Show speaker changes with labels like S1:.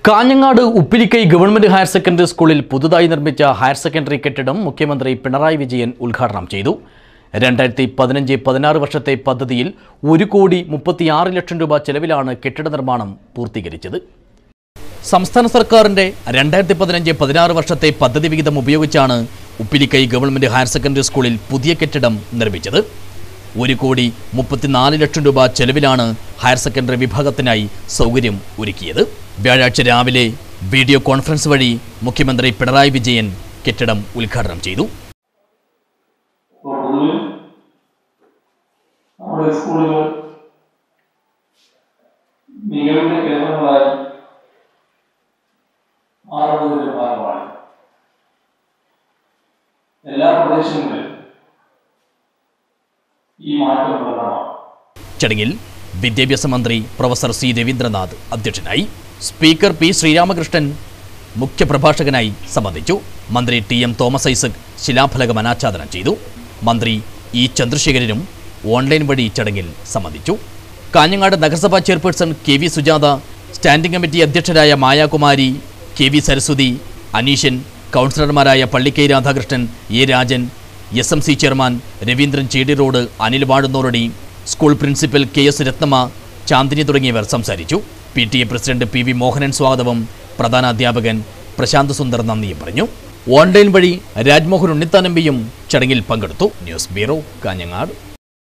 S1: Kanhangad Uppilikkai government higher secondary സ്കൂളിൽ പുതുതായി നിർമ്മിച്ച ഹയർ സെക്കൻഡറി കെട്ടിടം മുഖ്യമന്ത്രി പിണറായി വിജയൻ ഉദ്ഘാടനം ചെയ്തു രണ്ടായിരത്തി പതിനഞ്ച് പതിനാറ് വർഷത്തെ പദ്ധതിയിൽ ഒരു കോടി മുപ്പത്തിയാറ് ലക്ഷം രൂപ ചെലവിലാണ് കെട്ടിട നിർമ്മാണം പൂർത്തീകരിച്ചത് സംസ്ഥാന സർക്കാരിന്റെ രണ്ടായിരത്തി പതിനഞ്ച് പതിനാറ് വർഷത്തെ പദ്ധതി വിഹിതം ഉപയോഗിച്ചാണ് ഉപ്പിലിക്കൈ ഗവൺമെന്റ് ഹയർ സെക്കൻഡറി സ്കൂളിൽ പുതിയ കെട്ടിടം നിർമ്മിച്ചത് ഒരു കോടി മുപ്പത്തിനാല് ലക്ഷം രൂപ ചെലവിലാണ് ഹയർ സെക്കൻഡറി വിഭാഗത്തിനായി സൗകര്യം ഒരുക്കിയത് വ്യാഴാഴ്ച രാവിലെ വീഡിയോ കോൺഫറൻസ് വഴി മുഖ്യമന്ത്രി പിണറായി വിജയൻ കെട്ടിടം ഉദ്ഘാടനം ചെയ്തു
S2: അപ്പോൾ പൊതുവിൽ നമ്മുടെ സ്കൂളുകൾ മികവിന്റെ കേന്ദ്രങ്ങളായി മാറുന്നതിന്റെ ഭാഗമാണ് എല്ലാ പ്രദേശങ്ങളിലും ഈ മാറ്റം പ്രകടമാണ്
S1: ചടങ്ങിൽ വിദ്യാഭ്യാസ മന്ത്രി പ്രൊഫസർ സി രവീന്ദ്രനാഥ് അധ്യക്ഷനായി സ്പീക്കർ പി ശ്രീരാമകൃഷ്ണൻ മുഖ്യപ്രഭാഷകനായി സംബന്ധിച്ചു മന്ത്രി ടി എം തോമസ് ഐസക് ശിലാഫലകം അനാച്ഛാദനം ചെയ്തു മന്ത്രി ഇ ചന്ദ്രശേഖരനും ഓൺലൈൻ വഴി ചടങ്ങിൽ സംബന്ധിച്ചു കാഞ്ഞങ്ങാട് നഗരസഭാ chairperson K V Sujatha standing committee അധ്യക്ഷരായ മായാകുമാരി കെ വി സരസ്വതി അനീഷൻ കൗൺസിലർമാരായ Pallikkai Radhakrishnan A Rajan S M C chairman Raveendran Chedi road Anil വാടുന്നോറടി school principal K S Rathnamma Chandini തുടങ്ങിയവർ സംസാരിച്ചു P T A president P V Mohanan സ്വാഗതവും പ്രധാന അധ്യാപകൻ പ്രശാന്ത് സുന്ദർ നന്ദിയും പറഞ്ഞു ഓൺലൈൻ വഴി രാജ്മോഹൻ ഉണ്ണിത്താനമ്പിയും ചടങ്ങിൽ പങ്കെടുത്തു ന്യൂസ് ബ്യൂറോ കാഞ്ഞങ്ങാട്